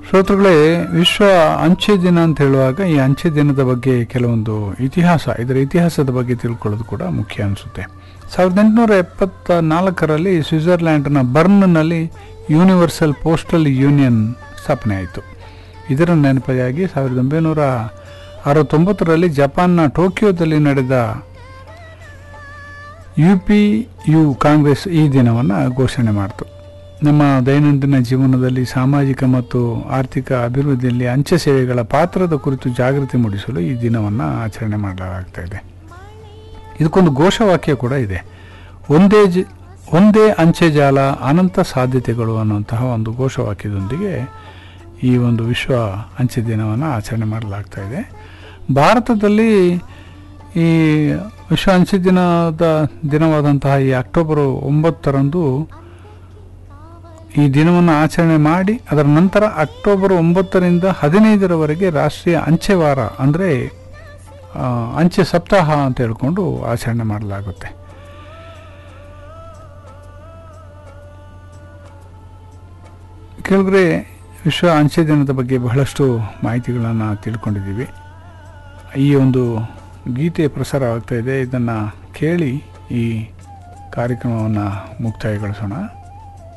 ಶ್ರೋತೃಗಳೇ ವಿಶ್ವ ಅಂಚೆ ದಿನ ಅಂತ ಹೇಳುವಾಗ ಈ ಅಂಚೆ ದಿನದ ಬಗ್ಗೆ ಕೆಲವೊಂದು ಇತಿಹಾಸ ಇದರ ಇತಿಹಾಸದ ಬಗ್ಗೆ ತಿಳ್ಕೊಳ್ಳೋದು ಕೂಡ ಮುಖ್ಯ ಅನಿಸುತ್ತೆ ಸಾವಿರದ ಎಂಟುನೂರ ಎಪ್ಪತ್ತ ನಾಲ್ಕರಲ್ಲಿ ಸ್ವಿಟ್ಜರ್ಲ್ಯಾಂಡ್ನ ಬರ್ನ್ನಲ್ಲಿ ಯೂನಿವರ್ಸಲ್ ಪೋಸ್ಟಲ್ ಯೂನಿಯನ್ ಸ್ಥಾಪನೆ ಆಯಿತು ಇದರ ನೆನಪಿಗಾಗಿ ಸಾವಿರದ ಒಂಬೈನೂರ ಅರವತ್ತೊಂಬತ್ತರಲ್ಲಿ ಜಪಾನ್ನ ಟೋಕಿಯೋದಲ್ಲಿ ನಡೆದ ಯು ಪಿ ಯು ಕಾಂಗ್ರೆಸ್ ಈ ದಿನವನ್ನು ಘೋಷಣೆ ಮಾಡಿತು ನಮ್ಮ ದೈನಂದಿನ ಜೀವನದಲ್ಲಿ ಸಾಮಾಜಿಕ ಮತ್ತು ಆರ್ಥಿಕ ಅಭಿವೃದ್ಧಿಯಲ್ಲಿ ಅಂಚೆ ಸೇವೆಗಳ ಪಾತ್ರದ ಕುರಿತು ಜಾಗೃತಿ ಮೂಡಿಸಲು ಈ ದಿನವನ್ನು ಆಚರಣೆ ಮಾಡಲಾಗ್ತಾ ಇದೆ ಇದಕ್ಕೊಂದು ಘೋಷವಾಕ್ಯ ಕೂಡ ಇದೆ ಒಂದೇ ಜ ಒಂದೇ ಅಂಚೆ ಜಾಲ ಅನಂತ ಸಾಧ್ಯತೆಗಳು ಅನ್ನುವಂತಹ ಒಂದು ಘೋಷವಾಕ್ಯದೊಂದಿಗೆ ಈ ಒಂದು ವಿಶ್ವ ಅಂಚೆ ದಿನವನ್ನು ಆಚರಣೆ ಮಾಡಲಾಗ್ತಾ ಇದೆ ಭಾರತದಲ್ಲಿ ಈ ವಿಶ್ವ ಅಂಚೆ ದಿನದ ದಿನವಾದಂತಹ ಈ ಅಕ್ಟೋಬರ್ ಒಂಬತ್ತರಂದು ಈ ದಿನವನ್ನು ಆಚರಣೆ ಮಾಡಿ ಅದರ ನಂತರ ಅಕ್ಟೋಬರ್ ಒಂಬತ್ತರಿಂದ ಹದಿನೈದರವರೆಗೆ ರಾಷ್ಟ್ರೀಯ ಅಂಚೆ ವಾರ ಅಂದರೆ ಆ, ಅಂಚೆ ಸಪ್ತಾಹ ಅಂತ ಹೇಳ್ಕೊಂಡು ಆಚರಣೆ ಮಾಡಲಾಗುತ್ತೆ ಕೆಳಗಡೆ ವಿಶ್ವ ಅಂಚೆ ದಿನದ ಬಗ್ಗೆ ಬಹಳಷ್ಟು ಮಾಹಿತಿಗಳನ್ನು ತಿಳ್ಕೊಂಡಿದ್ದೀವಿ ಈ ಒಂದು ಗೀತೆ ಪ್ರಸಾರ ಆಗ್ತಾ ಇದೆ ಇದನ್ನು ಕೇಳಿ ಈ ಕಾರ್ಯಕ್ರಮವನ್ನು ಮುಕ್ತಾಯಗೊಳಿಸೋಣ